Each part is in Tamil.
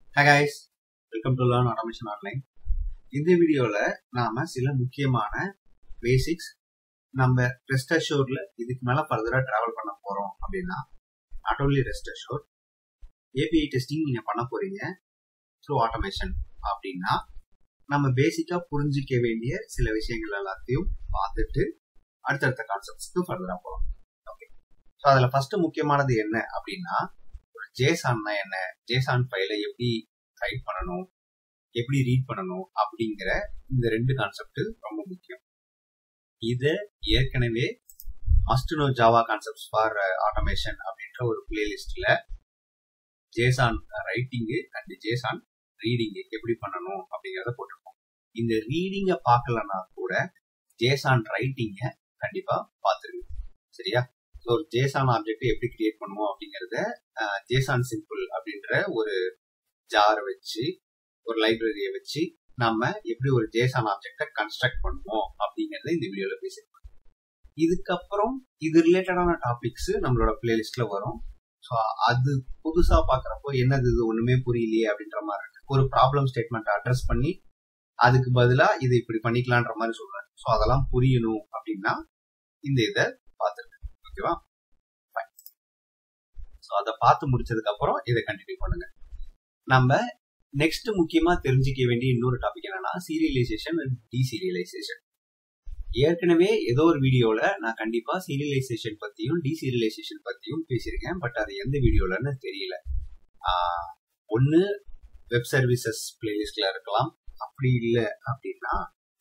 Hi guys, welcome to Learn Automation Online. இந்த வீடியோவில் நாம சில முக்கியமான பேசிக்ஸ் நம்ம ரெஸ்ட் அஷோர்ல இதுக்கு மேல ஃபர்தரா டிராவல் பண்ண போறோம் அப்படின்னா not only rest assured API testing நீங்க பண்ண போறீங்க த்ரூ ஆட்டோமேஷன் அப்படின்னா நம்ம பேசிக்கா புரிஞ்சிக்க வேண்டிய சில விஷயங்கள் எல்லாத்தையும் பார்த்துட்டு அடுத்தடுத்த கான்செப்ட்ஸ்க்கு ஃபர்தரா போகலாம் ஓகே ஸோ அதில் ஃபர்ஸ்ட் முக்கியமானது என்ன அப்படின்னா ஒரு ஜேசான்னா என்ன ஜேசான் ஃபைலை எப்படி ரைட் பண்ணணும் எப்படி ரீட் பண்ணணும் அப்படிங்கிற இந்த ரெண்டு கான்செப்ட் ரொம்ப முக்கியம் இது ஏற்கனவே must know Java concepts for automation அப்படின்ற ஒரு பிளேலிஸ்ட்ல JSON writing and JSON reading எப்படி பண்ணணும் அப்படிங்கிறத போட்டிருக்கோம் இந்த ரீடிங்கை பார்க்கலன்னா கூட ஜேசான் ரைட்டிங்கை கண்டிப்பா பார்த்துருங்க சரியா ஸோ ஒரு ஜேசான் ஆப்ஜெக்ட் எப்படி கிரியேட் பண்ணுவோம் அப்படிங்கிறத ஜேசான் சிம்பிள் அப்படின்ற ஒரு ஜாரை வச்சு ஒரு லைப்ரரியை வச்சு நம்ம எப்படி ஒரு ஜேசான் ஆப்ஜெக்டை கன்ஸ்ட்ரக்ட் பண்ணுவோம் அப்படிங்கறத இந்த வீடியோல பேசிருக்கோம் இதுக்கப்புறம் இது ரிலேட்டடான டாபிக்ஸ் நம்மளோட பிளேலிஸ்ட்ல வரும் ஸோ அது புதுசா பாக்குறப்போ என்னது இது ஒண்ணுமே புரியலையே அப்படின்ற மாதிரி இருக்கு ஒரு ப்ராப்ளம் ஸ்டேட்மெண்ட் அட்ரஸ் பண்ணி அதுக்கு பதிலா இது இப்படி பண்ணிக்கலான்ற மாதிரி சொல்றேன் ஸோ அதெல்லாம் புரியணும் அப்படின்னா இந்த இதை பார்த்துருக்கேன் ஓகேவா ஸோ அதை பார்த்து முடிச்சதுக்கு அப்புறம் இதை கண்டினியூ பண்ணுங்க நம்ம நெக்ஸ்ட் முக்கியமா தெரிஞ்சுக்க வேண்டிய இன்னொரு டாபிக் என்னன்னா சீரியலைசேஷன் அண்ட் டீசீரியலைசேஷன் ஏற்கனவே ஏதோ ஒரு வீடியோல நான் கண்டிப்பா சீரியலைசேஷன் பத்தியும் டீசீரியலைசேஷன் பத்தியும் பேசியிருக்கேன் பட் அது எந்த வீடியோலன்னு தெரியல ஒன்னு வெப் சர்வீசஸ் பிளேலிஸ்ட்ல இருக்கலாம் அப்படி இல்லை அப்படின்னா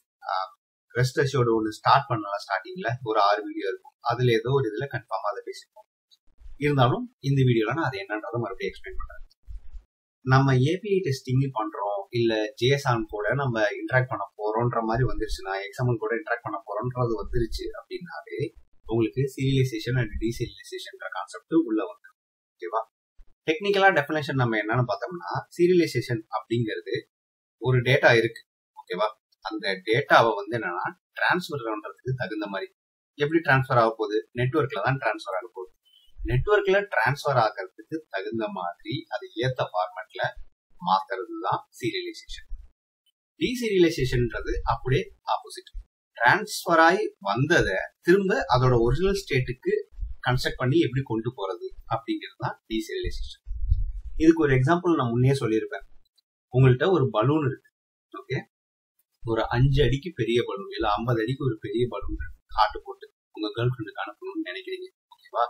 ரெஸ்ட் அஷோட ஒன்று ஸ்டார்ட் பண்ணலாம் ஸ்டார்டிங்ல ஒரு ஆறு வீடியோ இருக்கும் அதுல ஏதோ ஒரு இதுல கன்ஃபார்மா அதை பேசியிருக்கோம் இருந்தாலும் இந்த வீடியோல நான் அதை என்னன்றதை மறுபடியும் எக்ஸ்பிளைன் பண்றேன் நம்ம ஏபிஐ டெஸ்டிங் பண்றோம் இல்ல ஜேஎஸ்ஆன் கூட நம்ம இன்ட்ராக்ட் பண்ண போறோம்ன்ற மாதிரி வந்துருச்சுன்னா எக்ஸாம்பிள் கூட இன்ட்ராக்ட் பண்ண போறோம்ன்றது வந்துருச்சு அப்படின்னாவே உங்களுக்கு சீரியலைசேஷன் அண்ட் டீசீரியலைசேஷன் கான்செப்ட் உள்ள வந்து ஓகேவா டெக்னிக்கலா டெஃபினேஷன் நம்ம என்னன்னு பார்த்தோம்னா சீரியலைசேஷன் அப்படிங்கிறது ஒரு டேட்டா இருக்கு ஓகேவா அந்த டேட்டாவை வந்து என்னன்னா டிரான்ஸ்ஃபர் பண்றதுக்கு தகுந்த மாதிரி எப்படி டிரான்ஸ்ஃபர் ஆக போகுது நெட்ஒர்க்ல தான் டிரான்ஸ்ஃபர் ஆக போகுது நெட்ஒர்க்ல டிரான்ஸ்ஃபர் ஆகிறதுக்கு தகுந்த மாதிரி அது ஏத்த ஃபார்மேட்ல மாத்துறது தான் சீரியலைசேஷன் டீசீரியலைசேஷன்ன்றது அப்படியே ஆப்போசிட் டிரான்ஸ்ஃபர் ஆகி வந்ததை திரும்ப அதோட ஒரிஜினல் ஸ்டேட்டுக்கு கன்ஸ்ட்ரக்ட் பண்ணி எப்படி கொண்டு போறது அப்படிங்கிறது தான் டீசீரியலைசேஷன் இதுக்கு ஒரு எக்ஸாம்பிள் நான் முன்னே சொல்லியிருப்பேன் உங்கள்கிட்ட ஒரு பலூன் இருக்கு ஓகே ஒரு அஞ்சு அடிக்கு பெரிய பலூன் இல்ல ஐம்பது அடிக்கு ஒரு பெரிய பலூன் காட்டு போட்டு உங்க கேர்ள் ஃப்ரெண்டுக்கு அனுப்பணும்னு நினைக்கிறீங்க ஓகேவா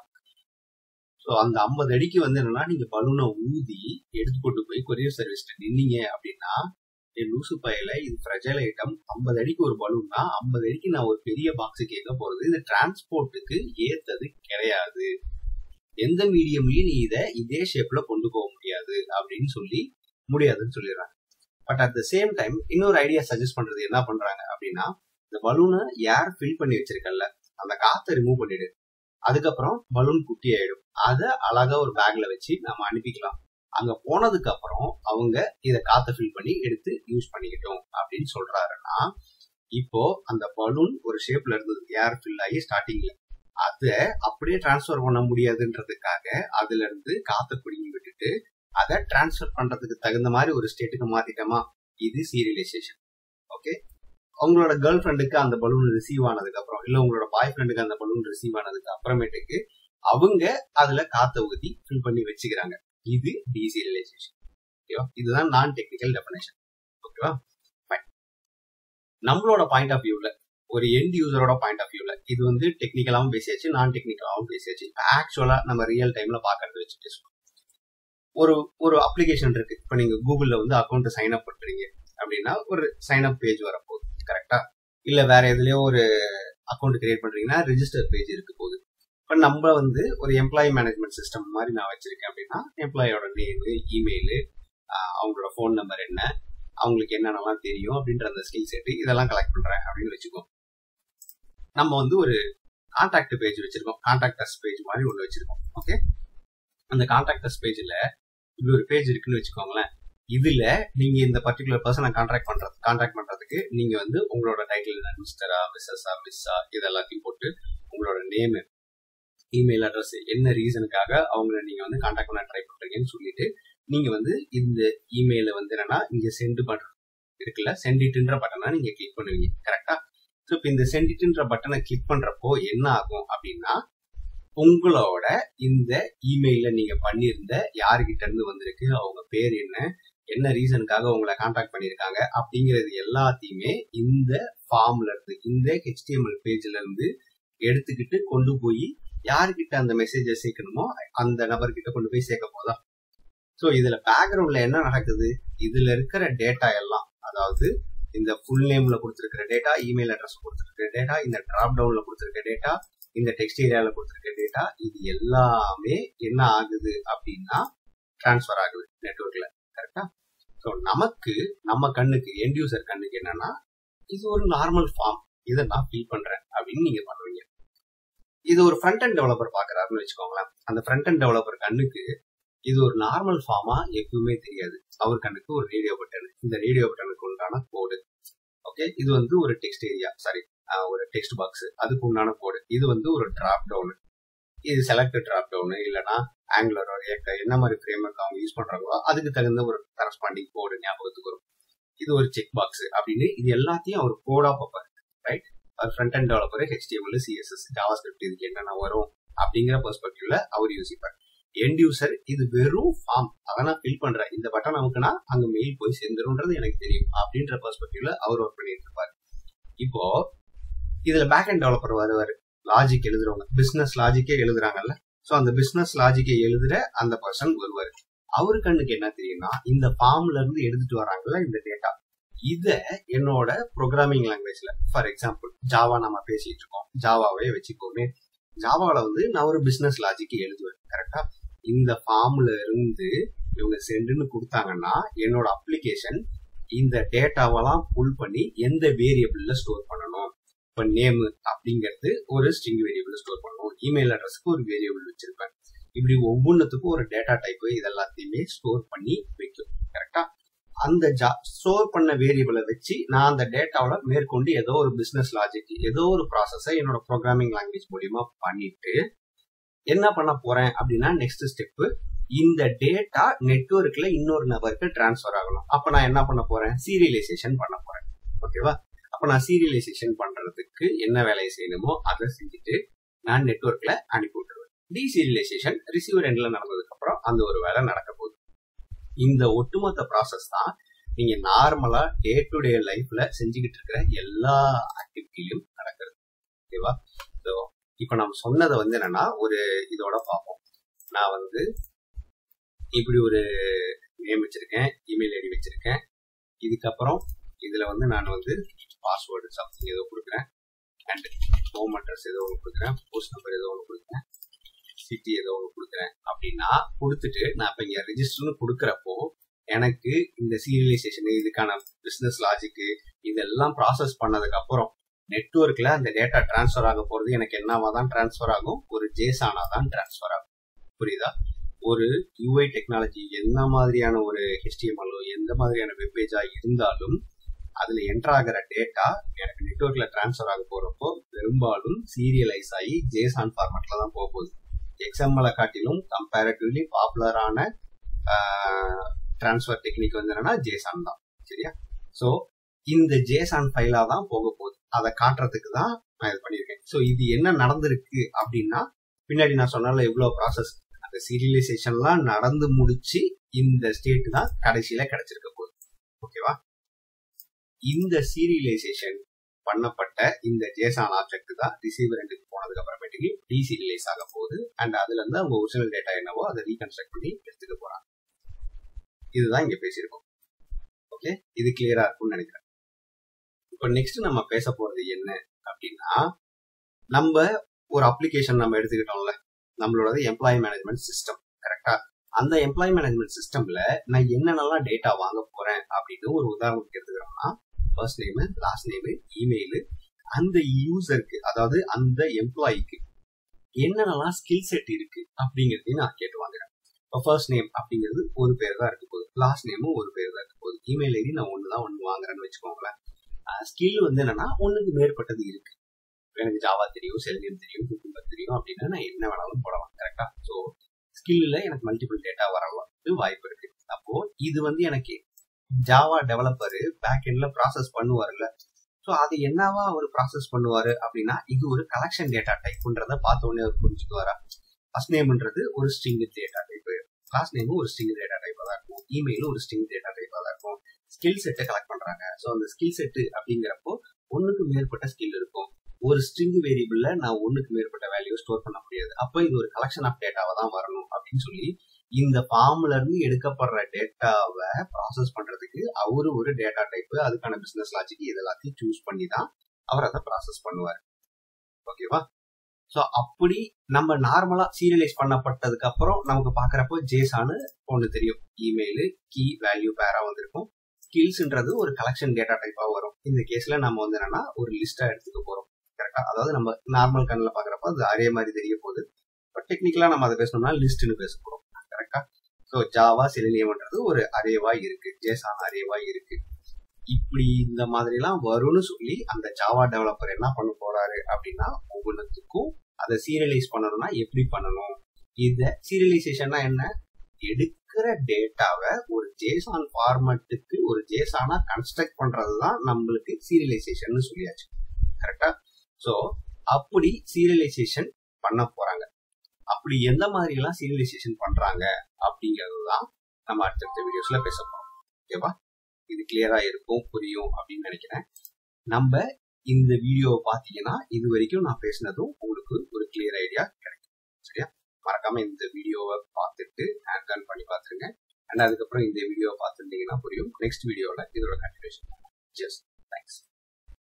ஸோ அந்த ஐம்பது அடிக்கு வந்து என்னன்னா நீங்க பலூனை ஊதி எடுத்து கொண்டு போய் கொரியர் சர்வீஸ்ல நின்னீங்க அப்படின்னா என் லூசு பையில இது ஃப்ரெஜைல் ஐட்டம் ஐம்பது அடிக்கு ஒரு பலூன்னா ஐம்பது அடிக்கு நான் ஒரு பெரிய பாக்ஸ் கேட்க போறது இந்த டிரான்ஸ்போர்ட்டுக்கு ஏத்தது கிடையாது எந்த மீடியம்லயும் நீ இதை இதே ஷேப்ல கொண்டு போக முடியாது அப்படின்னு சொல்லி முடியாதுன்னு சொல்லிடுறாங்க but at the same time இன்னொரு ஐடியா சஜஸ்ட் பண்றது என்ன பண்றாங்க அப்படின்னா இந்த பலூனை ஏர் ஃபில் பண்ணி வச்சிருக்கல அந்த காத்தை ரிமூவ் பண்ணிடு அதுக்கப்புறம் பலூன் குட்டி ஆயிடும் அதை அழகா ஒரு பேக்ல வச்சு நம்ம அனுப்பிக்கலாம் அங்க போனதுக்கு அப்புறம் அவங்க இதை காத்த ஃபில் பண்ணி எடுத்து யூஸ் பண்ணிக்கிட்டோம் அப்படின்னு சொல்றாருன்னா இப்போ அந்த பலூன் ஒரு ஷேப்ல இருந்தது ஏர் ஃபில் ஆகி ஸ்டார்டிங்ல அதை அப்படியே டிரான்ஸ்ஃபர் பண்ண முடியாதுன்றதுக்காக அதுல இருந்து காத்த பிடிங்கி விட்டுட்டு அதை டிரான்ஸ்ஃபர் பண்றதுக்கு தகுந்த மாதிரி ஒரு ஸ்டேட்டுக்கு மாத்திட்டோமா இது சீரியலைசேஷன் ஓகே உங்களோட கேர்ள் ஃப்ரெண்டுக்கு அந்த பலூன் ரிசீவ் ஆனதுக்கு அப்புறம் இல்ல உங்களோட பாய் ஃப்ரெண்டுக்கு அந்த பலூன் ரிசீவ் ஆனதுக்கு அப்புறமேட்டுக்கு அவங்க அதுல காத்த ஊதி ஃபில் பண்ணி வச்சுக்கிறாங்க இது டீசீரியலைசேஷன் ஓகேவா இதுதான் நான் டெக்னிக்கல் டெபினேஷன் ஓகேவா நம்மளோட பாயிண்ட் ஆஃப் வியூல ஒரு எண்ட் யூசரோட பாயிண்ட் ஆஃப் வியூல இது வந்து டெக்னிக்கலாவும் பேசியாச்சு நான் டெக்னிக்கலாவும் பேசியாச்சு ஆக்சுவலா நம்ம ரியல் டைம்ல பாக்குறது வச்சு பேசுவோம் ஒரு ஒரு அப்ளிகேஷன் இருக்கு இப்போ நீங்க கூகுள்ல வந்து அக்கௌண்ட் சைன் அப் பண்றீங்க அப்படின்னா ஒரு சைன் அப் பேஜ் வரப்போகுது கரெக்டா இல்ல வேற எதுலயோ ஒரு அக்கௌண்ட் கிரியேட் பண்றீங்கன்னா ரிஜிஸ்டர் பேஜ் இருக்கு போகுது இப்போ நம்ம வந்து ஒரு எம்ப்ளாயி மேனேஜ்மெண்ட் சிஸ்டம் மாதிரி நான் வச்சிருக்கேன் அப்படின்னா எம்ப்ளாயோட நேமு இமெயிலு அவங்களோட ஃபோன் நம்பர் என்ன அவங்களுக்கு என்னென்னலாம் தெரியும் அப்படின்ற அந்த ஸ்கில் செட்டு இதெல்லாம் கலெக்ட் பண்றேன் அப்படின்னு வச்சுக்கோ நம்ம வந்து ஒரு கான்டாக்ட் பேஜ் வச்சிருக்கோம் கான்டாக்டர்ஸ் பேஜ் மாதிரி ஒன்று வச்சிருக்கோம் ஓகே அந்த கான்டாக்டர்ஸ் பேஜ்ல இப்படி ஒரு பேஜ் இருக்குன்னு வச்சுக்கோங்களேன் இதுல நீங்க இந்த பர்டிகுலர் பர்சனை கான்டாக்ட் பண்றது கான்டாக்ட் பண்றதுக்கு நீங்க வந்து உங்களோட டைட்டில் என்ன மிஸ்டரா மிஸ்ஸஸா மிஸ்ஸா இது எல்லாத்தையும் போட்டு உங்களோட நேமு இமெயில் அட்ரஸ் என்ன ரீசனுக்காக அவங்கள நீங்க வந்து கான்டாக்ட் பண்ண ட்ரை பண்றீங்கன்னு சொல்லிட்டு நீங்க வந்து இந்த இமெயில வந்து என்னன்னா இங்க சென்ட் பட்டன் இருக்குல்ல சென்டிட்ன்ற பட்டனை நீங்க கிளிக் பண்ணுவீங்க கரெக்டா ஸோ இப்போ இந்த சென்டிட்ன்ற பட்டனை கிளிக் பண்றப்போ என்ன ஆகும் அப்படின்னா உங்களோட இந்த இமெயில நீங்க பண்ணியிருந்த யாருகிட்ட இருந்து வந்திருக்கு அவங்க பேர் என்ன என்ன ரீசனுக்காக உங்களை கான்டாக்ட் பண்ணியிருக்காங்க அப்படிங்கிறது எல்லாத்தையுமே இந்த ஃபார்ம்ல இருந்து இந்த ஹெச்டிஎம்எல் பேஜ்ல இருந்து எடுத்துக்கிட்டு கொண்டு போய் யாருக்கிட்ட அந்த மெசேஜை சேர்க்கணுமோ அந்த நபர்கிட்ட கொண்டு போய் சேர்க்க போதா ஸோ இதுல பேக்ரவுண்ட்ல என்ன நடக்குது இதுல இருக்கிற டேட்டா எல்லாம் அதாவது இந்த ஃபுல் நேம்ல கொடுத்துருக்கிற டேட்டா இமெயில் அட்ரஸ் கொடுத்துருக்கிற டேட்டா இந்த டிராப் டவுன்ல கொடுத்துருக்க டேட்டா இந்த டெக்ஸ்ட் ஏரியால கொடுத்துருக்க டேட்டா இது எல்லாமே என்ன ஆகுது அப்படின்னா டிரான்ஸ்ஃபர் ஆகுது நெட்ஒர்க்ல கரெக்டா ஸோ நமக்கு நம்ம கண்ணுக்கு எண்ட் யூசர் கண்ணுக்கு என்னன்னா இது ஒரு நார்மல் ஃபார்ம் இதை நான் ஃபில் பண்றேன் அப்படின்னு நீங்க பண்ணுவீங்க இது ஒரு ஃப்ரண்ட் அண்ட் டெவலப்பர் பாக்குறாருன்னு வச்சுக்கோங்களேன் அந்த ஃப்ரண்ட் அண்ட் டெவலப்பர் கண்ணுக்கு இது ஒரு நார்மல் ஃபார்மா எப்பவுமே தெரியாது அவர் கண்ணுக்கு ஒரு ரேடியோ பட்டன் இந்த ரேடியோ பட்டனுக்கு உண்டான கோடு ஓகே இது வந்து ஒரு டெக்ஸ்ட் ஏரியா சாரி ஒரு டெக்ஸ்ட் பாக்ஸ் அதுக்கு உண்டான கோடு இது வந்து ஒரு டிராப் டவுன் இது செலக்ட் டிராப் டவுன் இல்லைன்னா ஆங்குலரோ என்ன மாதிரி ஃப்ரேம் ஒர்க் அவங்க யூஸ் பண்றாங்களோ அதுக்கு தகுந்த ஒரு கரஸ்பாண்டிங் கோடு ஞாபகத்துக்கு வரும் இது ஒரு செக் பாக்ஸ் அப்படின்னு இது எல்லாத்தையும் அவர் கோடா பார்ப்பார் ரைட் அவர் front and developer HTML CSS JavaScript இதுக்கு என்னென்ன வரும் அப்படிங்கிற பெர்ஸ்பெக்டிவ்ல அவர் யோசிப்பார் எண்ட் யூசர் இது வெறும் ஃபார்ம் அதை நான் ஃபில் பண்றேன் இந்த பட்டன் நமக்குன்னா அங்க மெயில் போய் சேர்ந்துருன்றது எனக்கு தெரியும் அப்படின்ற பெர்ஸ்பெக்டிவ்ல அவர் ஒர்க் பண்ணிட்டு இருப்பார் இப்போ இதுல பேக் அண்ட் டெவலப்பர் வருவாரு லாஜிக் எழுதுறவங்க பிசினஸ் லாஜிக்கே எழுதுறாங்கல்ல சோ அந்த பிசினஸ் லாஜிக்கை எழுதுற அந்த பர்சன் வருவாரு அவரு கண்ணுக்கு என்ன தெரியும்னா இந்த ஃபார்ம்ல இருந்து எடுத்துட்டு வராங்கல்ல இந்த டேட்டா இத என்னோட ப்ரோக்ராமிங் லாங்குவேஜ்ல ஃபார் எக்ஸாம்பிள் ஜாவா நம்ம பேசிட்டு இருக்கோம் ஜாவாவே வச்சுக்கோமே ஜாவால வந்து நான் ஒரு பிசினஸ் லாஜிக் எழுதுவேன் கரெக்டா இந்த ஃபார்ம்ல இருந்து இவங்க சென்டுன்னு கொடுத்தாங்கன்னா என்னோட அப்ளிகேஷன் இந்த டேட்டாவெல்லாம் புல் பண்ணி எந்த வேரியபிள்ல ஸ்டோர் பண்ணணும் இப்போ நேம் அப்படிங்கிறது ஒரு ஸ்ட்ரிங் வேரியபிள் ஸ்டோர் பண்ணணும் இமெயில் அட்ரஸ்க்கு ஒரு வேரியபிள் வச்சிருப்பேன் இப்படி ஒவ்வொன்றுத்துக்கும் ஒரு டேட்டா டைப் இது எல்லாத்தையுமே ஸ்டோர் பண்ணி வைக்கும் கரெக்டா அந்த ஜா ஸ்டோர் பண்ண வேரியபிளை வச்சு நான் அந்த டேட்டாவில் மேற்கொண்டு ஏதோ ஒரு பிசினஸ் லாஜிக் ஏதோ ஒரு ப்ராசஸை என்னோட ப்ரோக்ராமிங் லாங்குவேஜ் மூலியமா பண்ணிட்டு என்ன பண்ண போறேன் அப்படின்னா நெக்ஸ்ட் ஸ்டெப் இந்த டேட்டா நெட்ஒர்க்ல இன்னொரு நபருக்கு டிரான்ஸ்ஃபர் ஆகணும் அப்ப நான் என்ன பண்ண போறேன் சீரியலைசேஷன் பண்ண போறேன் ஓகேவா அப்ப நான் சீரியலைசேஷன் பண்றதுக்கு என்ன வேலையை செய்யணுமோ அதை செஞ்சுட்டு நான் நெட்ஒர்க்ல அனுப்பி விட்டுருவேன் டீசீரியலைசேஷன் ரிசீவர் எண்ட்ல நடந்ததுக்கு அப்புறம் அந்த ஒரு வேலை நடக்க போகுது இந்த ஒட்டுமொத்த ப்ராசஸ் தான் நீங்க நார்மலா டே டு டே லைஃப்ல செஞ்சுக்கிட்டு இருக்கிற எல்லா ஆக்டிவிட்டிலையும் நடக்கிறது ஓகேவா ஸோ இப்போ நம்ம சொன்னதை வந்து என்னன்னா ஒரு இதோட பார்ப்போம் நான் வந்து இப்படி ஒரு நேம் வச்சிருக்கேன் இமெயில் ஐடி வச்சிருக்கேன் இதுக்கப்புறம் இதுல வந்து நான் வந்து பாஸ்வேர்டு சம்திங் ஏதோ கொடுக்குறேன் அண்ட் ஹோம் அட்ரஸ் ஏதோ ஒன்று கொடுக்குறேன் போஸ்ட் நம்பர் ஏதோ ஒன்று கொடுக்குறேன் சிட்டி ஏதோ ஒன்று கொடுக்குறேன் அப்படின்னா கொடுத்துட்டு நான் இப்போ இங்கே ரெஜிஸ்டர்னு கொடுக்குறப்போ எனக்கு இந்த சீரியலைசேஷன் இதுக்கான பிஸ்னஸ் லாஜிக்கு இதெல்லாம் ப்ராசஸ் பண்ணதுக்கு அப்புறம் நெட்ஒர்க்ல அந்த டேட்டா டிரான்ஸ்ஃபர் ஆக போறது எனக்கு என்னவா தான் டிரான்ஸ்ஃபர் ஆகும் ஒரு ஜேசானா தான் டிரான்ஸ்ஃபர் ஆகும் புரியுதா ஒரு யூஐ டெக்னாலஜி என்ன மாதிரியான ஒரு ஹெச்டிஎம்எல்லோ எந்த மாதிரியான வெப்பேஜா இருந்தாலும் அதுல என்டர் ஆகிற டேட்டா எனக்கு நெட்ஒர்க்ல டிரான்ஸ்ஃபர் ஆக போறப்போ பெரும்பாலும் சீரியலைஸ் ஆகி ஜேசான் ஃபார்மேட்ல தான் போக போகுது எக்ஸ்எம்எல்லை காட்டிலும் கம்பேரிட்டிவ்லி பாப்புலரான டிரான்ஸ்ஃபர் டெக்னிக் வந்து என்னன்னா ஜேசான் தான் சரியா ஸோ இந்த ஜேசான் ஃபைலா தான் போக போகுது அதை காட்டுறதுக்கு தான் நான் இது பண்ணியிருக்கேன் ஸோ இது என்ன நடந்திருக்கு அப்படின்னா பின்னாடி நான் சொன்னால எவ்வளோ ப்ராசஸ் அந்த சீரியலைசேஷன்லாம் நடந்து முடிச்சு இந்த ஸ்டேட் தான் கடைசியில கிடைச்சிருக்க போகுது ஓகேவா இந்த சீரியலைசேஷன் பண்ணப்பட்ட இந்த ஜேசான் ஆப்ஜெக்ட் தான் ரிசீவர் ரெண்டுக்கு போனதுக்கு அப்புறமேட்டுக்கு டீசீரியலைஸ் ஆக போகுது அண்ட் அதுல இருந்து அவங்க ஒரிஜினல் டேட்டா என்னவோ அதை ரீகன்ஸ்ட்ரக்ட் பண்ணி எடுத்துக்க போறாங்க இதுதான் இங்க பேசியிருக்கோம் ஓகே இது கிளியரா இருக்கும்னு நினைக்கிறேன் இப்போ நெக்ஸ்ட் நம்ம பேச போறது என்ன அப்படின்னா நம்ம ஒரு அப்ளிகேஷன் நம்ம எடுத்துக்கிட்டோம்ல நம்மளோட எம்ப்ளாயி மேனேஜ்மெண்ட் சிஸ்டம் கரெக்டா அந்த எம்ப்ளாயி மேனேஜ்மெண்ட் சிஸ்டம்ல நான் என்னென்னலாம் டேட்டா வாங்க போறேன் அப்படின்னு ஒரு உதாரணத்துக்கு எடுத்துக்கிறோம்னா first name last name email அந்த யூசருக்கு அதாவது அந்த எம்ப்ளாயிக்கு என்னென்னலாம் ஸ்கில் செட் இருக்கு அப்படிங்கிறதையும் நான் கேட்டு வாங்குறேன் இப்போ ஃபர்ஸ்ட் நேம் அப்படிங்கிறது ஒரு பேர் தான் இருக்க போகுது லாஸ்ட் நேமும் ஒரு பேர் தான் இருக்க போகுது இமெயில் ஐடி நான் ஒன்று தான் ஒன்று வாங்குறேன்னு வச்சுக்கோங்களேன் ஸ்கில் வந்து என்னன்னா ஒன்றுக்கு மேற்பட்டது இருக்கு எனக்கு ஜாவா தெரியும் செல்லியம் தெரியும் குக்கும்பர் தெரியும் அப்படின்னா நான் என்ன வேணாலும் போடலாம் கரெக்டா ஸோ ஸ்கில்ல எனக்கு மல்டிபிள் டேட்டா வரலாம் வாய்ப்பு இருக்கு அப்போ இது வந்து எனக்கு ஜாவா டெவலப்பர் பேக் எண்ட்ல ப்ராசஸ் பண்ணுவார்ல ஸோ அது என்னவா அவர் ப்ராசஸ் பண்ணுவாரு அப்படின்னா இது ஒரு கலெக்ஷன் டேட்டா டைப்ன்றத பார்த்த உடனே அவர் புரிஞ்சுக்குவாரா ஃபர்ஸ்ட் நேம்ன்றது ஒரு ஸ்ட்ரிங் டேட்டா டைப் கிளாஸ் நேமும் ஒரு ஸ்ட்ரிங் டேட்டா டைப்பாக தான் இருக்கும் இமெயிலும் ஒரு ஸ்ட்ரிங் டேட்டா டைப்பாக தான் இருக்கும் ஸ்கில் செட்டை கலெக்ட் பண்றாங்க ஸோ அந்த ஸ்கில் செட்டு அப்படிங்கிறப்போ ஒன்றுக்கு மேற்பட்ட ஸ்கில் இருக்கும் ஒரு ஸ்ட்ரிங் வேரியபிள்ல நான் ஒன்றுக்கு மேற்பட்ட வேல்யூ ஸ்டோர் பண்ண முடியாது அப்போ இது ஒரு கலெக்ஷன் ஆஃப் டேட்டாவை தான் வரணும் அப்படின்னு சொல்லி இந்த ஃபார்ம்ல இருந்து எடுக்கப்படுற டேட்டாவை ப்ராசஸ் பண்றதுக்கு அவரு ஒரு டேட்டா டைப் அதுக்கான பிசினஸ் லாஜிக் இது எல்லாத்தையும் சூஸ் பண்ணி தான் அவர் அதை ப்ராசஸ் பண்ணுவார் ஓகேவா ஸோ அப்படி நம்ம நார்மலா சீரியலைஸ் பண்ணப்பட்டதுக்கு அப்புறம் நமக்கு பாக்குறப்போ ஜேசானு ஒன்று தெரியும் இமெயில் கீ வேல்யூ பேரா வந்திருக்கும் ஸ்கில்ஸ்ன்றது ஒரு கலெக்ஷன் டேட்டா டைப்பா வரும் இந்த கேஸ்ல நம்ம வந்து என்னன்னா ஒரு லிஸ்டா எடுத்துக்க போறோம் கரெக்டா அதாவது நம்ம நார்மல் கண்ணில் பாக்குறப்போ அது அரே மாதிரி தெரிய போகுது பட் டெக்னிக்கலா நம்ம அதை பேசணும்னா லிஸ்ட்னு பேச போறோம் கரெக்டா ஸோ ஜாவா சிலினியம்ன்றது ஒரு அரேவா இருக்கு ஜேசான் அரேவா இருக்கு இப்படி இந்த மாதிரி எல்லாம் வரும்னு சொல்லி அந்த ஜாவா டெவலப்பர் என்ன பண்ண போறாரு அப்படின்னா ஒவ்வொன்றுத்துக்கும் அதை சீரியலைஸ் பண்ணணும்னா எப்படி பண்ணணும் இத சீரியலைசேஷன்னா என்ன எடுக்கிற டேட்டாவை ஒரு ஜேசான் ஃபார்மட்டுக்கு ஒரு ஜேசானா கன்ஸ்ட்ரக்ட் பண்றதுதான் நம்மளுக்கு சீரியலைசேஷன் சொல்லியாச்சு கரெக்டா சோ அப்படி சீரியலைசேஷன் பண்ண போறாங்க அப்படி எந்த மாதிரி எல்லாம் சீரியலைசேஷன் பண்றாங்க அப்படிங்கிறது தான் நம்ம அடுத்தடுத்த வீடியோஸ்ல பேச போறோம் ஓகேவா இது கிளியரா இருக்கும் புரியும் அப்படின்னு நினைக்கிறேன் நம்ம இந்த வீடியோவை பார்த்தீங்கன்னா இது வரைக்கும் நான் பேசினதும் உங்களுக்கு ஒரு கிளியர் ஐடியா கிடைக்கும் சரியா மறக்காம இந்த வீடியோவை பார்த்துட்டு ஹேண்ட் ஆன் பண்ணி பார்த்துருங்க அண்ட் அதுக்கப்புறம் இந்த வீடியோவை பார்த்துருந்தீங்கன்னா புரியும் நெக்ஸ்ட் வீடியோவில் இதோட கண்டினியூஷன் ஜஸ்ட் தேங்க்ஸ்